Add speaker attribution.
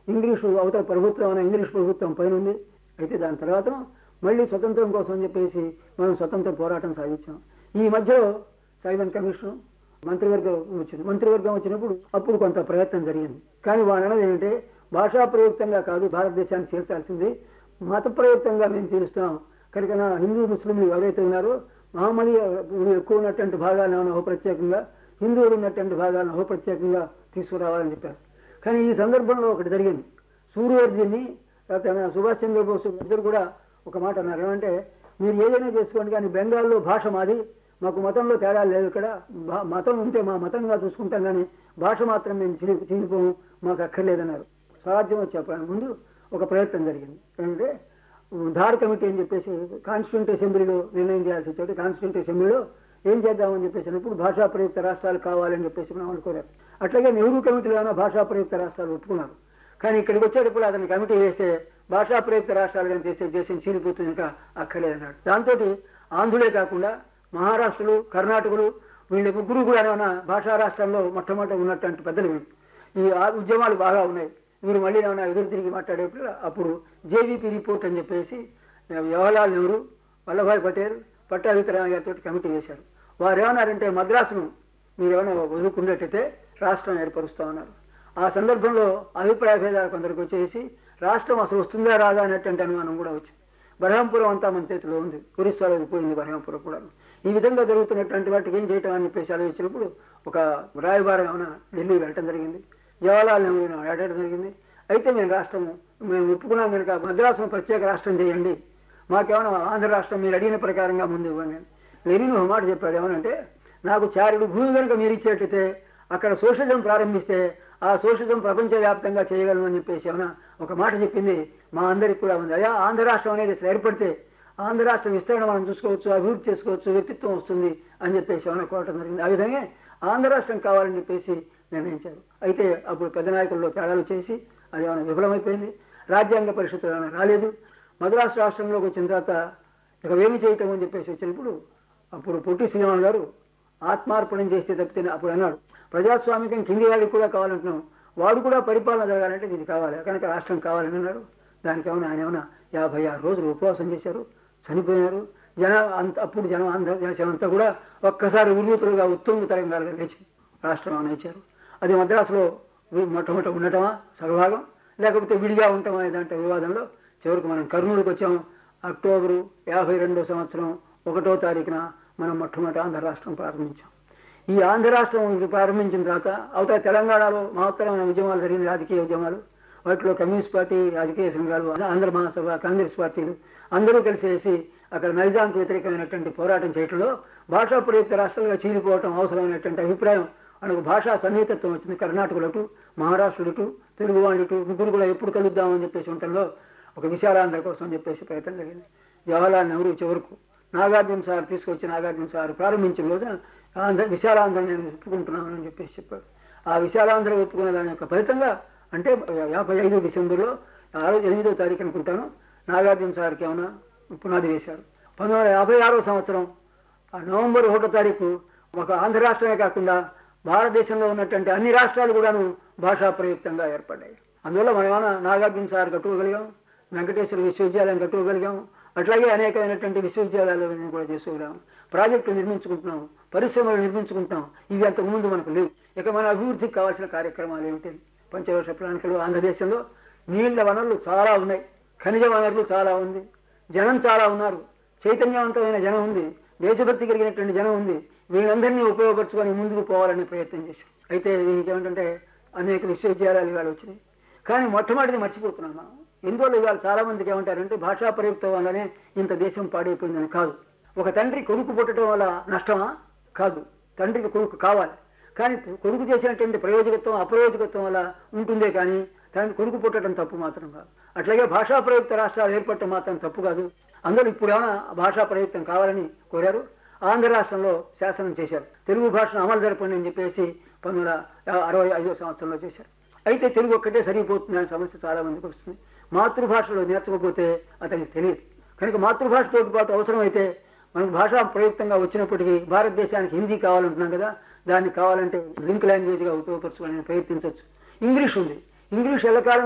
Speaker 1: English అవతల ప్రభుత్వం అనే ఇంగ్లీష్ ప్రభుత్వం పైన ఉంది అయితే దాని తర్వాత మళ్ళీ స్వతంత్రం కోసం అని చెప్పేసి మనం స్వతంత్ర పోరాటం సాగించాం ఈ మధ్యలో సైమన్ కమిషన్ మంత్రివర్గం వచ్చింది మంత్రివర్గం వచ్చినప్పుడు అప్పుడు కొంత ప్రయత్నం జరిగింది కానీ వాళ్ళు అన్నది ఏంటంటే భాషా ప్రయుక్తంగా కాదు భారతదేశాన్ని చేర్చాల్సింది మత ప్రయుక్తంగా మేము చేస్తున్నాం కనుక నా హిందూ ముస్లింలు ఎవరైతే ఉన్నారో మహమ్మదీయ ఎక్కువ ఉన్నటువంటి భాగాలను ఏమైనా ప్రత్యేకంగా హిందువులు ఉన్నటువంటి భాగాలను ఓ ప్రత్యేకంగా తీసుకురావాలని చెప్పారు కానీ ఈ సందర్భంలో ఒకటి జరిగింది సూర్యవర్ధిని తర్వాత సుభాష్ చంద్రబోస్ ఇద్దరు కూడా ఒక మాట అన్నారు ఏమంటే మీరు ఏదైనా చేసుకోండి కానీ బెంగాల్లో భాష మాది మాకు మతంలో తేడా లేదు ఇక్కడ భా- మతం ఉంటే మా మతంగా చూసుకుంటాం కానీ భాష మాత్రం మేము చిని చినిపోము మాకు అక్కర్లేదన్నారు స్వరాజ్యం వచ్చే ప్ర- ముందు ఒక ప్రయత్నం జరిగింది ఏంటంటే ధార్ కమిటీ అని చెప్పేసి కాన్స్టిట్యూంట్ అసెంబ్లీలో నిర్ణయం చేయాల్సి వచ్చేది కాన్స్టిట్యూంట్ అసెంబ్లీలో ఏం చేద్దామని చెప్పేసినప్పుడు భాషా ప్రయుక్త రాష్ట్రాలు కావాలని చెప్పేసి మనం అనుకోలేదు అట్లాగే నెహ్రూ కమిటీలో ఏమైనా భాషా ప్రయుక్త రాష్ట్రాలు ఒప్పుకున్నారు కానీ ఇక్కడికి వచ్చేటప్పుడు అతని కమిటీ వేస్తే భాషా ప్రయుక్త రాష్ట్రాలు కానీ చేస్తే దేశం చీలిపోతుంది ఇంకా అక్కర్లేదన్నాడు దాంతో ఆంధ్రులే కాకుండా మహారాష్ట్రలు కర్ణాటకలు వీళ్ళ ముగ్గురు కూడా ఏమైనా భాషా రాష్ట్రంలో మొట్టమొదటి ఉన్నటువంటి పెద్దలు వీళ్ళు. ఈ ఆ- ఉద్యమాలు బాగా ఉన్నాయి మీరు మళ్ళీ ఏమైనా ఎదురు తిరిగి మాట్లాడేప్పుడు అప్పుడు జేవీపీ రిపోర్ట్ అని చెప్పేసి జవహర్లాల్ నెహ్రూ వల్లభాయ్ పటేల్ పట్టాభిరామ గారితో కమిటీ వేశారు వారు ఏమన్నారంటే మద్రాసును మీరు ఏమైనా వదులుకున్నట్టయితే రాష్ట్రం ఏర్పరుస్తామన్నారు ఆ సందర్భంలో అభిప్రాయ భేదాలు కొందరికి వచ్చేసి రాష్ట్రం అసలు వస్తుందా రాదా అనేటువంటి అనుమానం కూడా వచ్చింది బరహంపురం అంతా మన చేతిలో ఉంది ఒరిస్సాలో పోయింది బరహంపురం కూడా ఈ విధంగా జరుగుతున్నటువంటి వాటికి ఏం చేయటం అని చెప్పేసి ఆలోచించినప్పుడు ఒక రాయబారం ఏమైనా ఢిల్లీ వెళ్ళటం జరిగింది జవహర్లాల్ నెహ్రూ అడగడం జరిగింది అయితే మేము రాష్ట్రం మేము ఒప్పుకున్నాం కనుక మద్రాసును ప్రత్యేక రాష్ట్రం చేయండి మాకేమైనా ఆంధ్ర రాష్ట్రం మీరు అడిగిన ప్రకారంగా ముందు ఇవ్వండి లెనిన్ ఒక మాట చెప్పాడు ఏమనంటే నాకు చారుడు భూమి కనుక మీరు ఇచ్చేటైతే అక్కడ సోషలిజం ప్రారంభిస్తే ఆ సోషలిజం ప్రపంచవ్యాప్తంగా చేయగలను అని చెప్పేసి ఏమైనా ఒక మాట చెప్పింది మా అందరికి కూడా ఉంది అయ్యా ఆంధ్ర రాష్ట్రం అనేది ఇట్లా ఏర్పడితే ఆంధ్ర రాష్ట్రం విస్తరణ మనం చూసుకోవచ్చు అభివృద్ధి చేసుకోవచ్చు వ్యక్తిత్వం వస్తుంది అని చెప్పేసి ఏమైనా కోరటం జరిగింది ఆ విధంగా ఆంధ్ర రాష్ట్రం కావాలని చెప్పేసి నిర్ణయించారు అయితే అప్పుడు పెద్ద నాయకుల్లో తేడాలు చేసి అది ఏమైనా విఫలమైపోయింది రాజ్యాంగ పరిషత్తు ఏమైనా రాలేదు మద్రాసు రాష్ట్రంలోకి వచ్చిన తర్వాత ఇక ఏమి చేయటం అని చెప్పేసి వచ్చినప్పుడు అప్పుడు పొట్టి శ్రీరాములు గారు ఆత్మార్పణం చేస్తే తప్పితే అప్పుడు అన్నాడు ప్రజాస్వామికం కింది వాడికి కూడా కావాలంటున్నాం వాడు కూడా పరిపాలన జరగాలంటే ఇది కావాలి కనుక రాష్ట్రం కావాలని అన్నాడు దానికి ఏమైనా ఆయన ఏమైనా యాభై ఆరు రోజులు ఉపవాసం చేశారు చనిపోయినారు జన అంత అప్పుడు జనం ఆంధ్ర దేశం అంతా కూడా ఒక్కసారి ఉర్రూతులుగా ఉత్తుంగ తరంగాలుగా లేచి రాష్ట్రం ఏమైనా ఇచ్చారు అది మద్రాసులో వి- మొట్టమొదట ఉండటమా సగభాగం లేకపోతే విడిగా ఉండటమా అనే దాంట్లో వివాదంలో చివరికి మనం కర్నూలుకి వచ్చాము అక్టోబరు యాభై రెండో సంవత్సరం ఒకటో తారీఖున మనం మొట్టమొదటి ఆంధ్ర రాష్ట్రం ప్రారంభించాం ఈ ఆంధ్ర రాష్ట్రం ఇది ప్రారంభించిన తర్వాత అవతల తెలంగాణలో మహత్తరమైన ఉద్యమాలు జరిగిన రాజకీయ ఉద్యమాలు వాటిలో కమ్యూనిస్ట్ పార్టీ రాజకీయ సంఘాలు ఆంధ్ర మహాసభ కాంగ్రెస్ పార్టీలు అందరూ కలిసేసి అక్కడ నైజాంకు వ్యతిరేకమైనటువంటి పోరాటం చేయటంలో భాషా ప్రయుక్త రాష్ట్రాలుగా చీలిపోవటం అవసరమైనటువంటి అభిప్రాయం మనకు భాషా సన్నిహితత్వం వచ్చింది కర్ణాటకలటు మహారాష్ట్రులటు తెలుగు వాళ్ళటు ముగ్గురు కూడా ఎప్పుడు కలుద్దామని చెప్పేసి ఉండటంలో ఒక విశాలాంధ్ర కోసం అని చెప్పేసి ప్రయత్నం జరిగింది జవహర్లాల్ నెహ్రూ చివరకు నాగార్జున సార్ తీసుకొచ్చి నాగార్జున సార్ ప్రారంభించిన రోజున ఆంధ్ర విశాలాంధ్ర నేను ఒప్పుకుంటున్నాను అని చెప్పేసి చెప్పాడు ఆ విశాలాంధ్ర ఒప్పుకునే దాని యొక్క ఫలితంగా అంటే యాభై ఐదు డిసెంబర్లో ఆరో ఎనిమిదో తారీఖు అనుకుంటాను నాగార్జున సార్కి ఏమైనా పునాది వేశారు పంతొమ్మిది వందల యాభై ఆరో సంవత్సరం ఆ నవంబర్ ఒకటో తారీఖు ఒక ఆంధ్ర రాష్ట్రమే కాకుండా భారతదేశంలో ఉన్నటువంటి అన్ని రాష్ట్రాలు కూడాను భాషా ప్రయుక్తంగా ఏర్పడ్డాయి అందువల్ల మనం ఏమైనా నాగార్జున సార్ కట్టుకోగలిగాం వెంకటేశ్వర విశ్వవిద్యాలయం కట్టుకోగలిగాం అట్లాగే అనేకమైనటువంటి విశ్వవిద్యాలయాలను కూడా చేసుకోగలిగాం ప్రాజెక్టులు నిర్మించుకుంటున్నాం పరిశ్రమలు నిర్మించుకుంటున్నాం ఇవి అంతకు ముందు మనకు లేవు ఇక మన అభివృద్ధికి కావాల్సిన కార్యక్రమాలు ఏమిటి పంచవర్ష ప్రణాళికలు ఆంధ్రదేశంలో నీళ్ల వనరులు చాలా ఉన్నాయి ఖనిజ వనరులు చాలా ఉంది జనం చాలా ఉన్నారు చైతన్యవంతమైన జనం ఉంది దేశభక్తి కలిగినటువంటి జనం ఉంది వీళ్ళందరినీ ఉపయోగపరచుకొని ముందుకు పోవాలని ప్రయత్నం చేశాం అయితే దీనికి ఏమిటంటే అనేక విశ్వవిద్యాలయాలు ఇవాళ వచ్చినాయి కానీ మొట్టమొదటిది మర్చిపోతున్నాం మనం ఎందువల్ల ఇవాళ చాలా మందికి ఏమంటారంటే భాషా ప్రయుక్తం వల్లనే ఇంత దేశం పాడైపోయిందని కాదు ఒక తండ్రి కొడుకు పుట్టడం వల్ల నష్టమా కాదు తండ్రికి కొడుకు కావాలి కానీ కొడుకు చేసినటువంటి ప్రయోజకత్వం అప్రయోజకత్వం వల్ల ఉంటుందే కానీ తండ్రి కొడుకు పుట్టడం తప్పు మాత్రం కాదు అట్లాగే భాషా ప్రయుక్త రాష్ట్రాలు ఏర్పడటం మాత్రం తప్పు కాదు అందరూ ఇప్పుడు ఏమైనా భాషా ప్రయుక్తం కావాలని కోరారు ఆంధ్ర రాష్ట్రంలో శాసనం చేశారు తెలుగు భాషను అమలు జరపండి అని చెప్పేసి పంతొమ్మిది వందల అరవై ఐదో సంవత్సరంలో చేశారు అయితే తెలుగు ఒక్కటే సరిపోతుంది అనే సమస్య చాలా మందికి వస్తుంది మాతృభాషలో నేర్చకపోతే అతనికి తెలియదు కనుక మాతృభాషతో పాటు అవసరమైతే మనకు భాషా ప్రయుక్తంగా వచ్చినప్పటికీ భారతదేశానికి హిందీ కావాలంటున్నాం కదా దాన్ని కావాలంటే లింక్ లాంగ్వేజ్గా ఉపయోగపరచుకోవాలని ప్రయత్నించవచ్చు ఇంగ్లీష్ ఉంది ఇంగ్లీష్ ఎల్లకాలం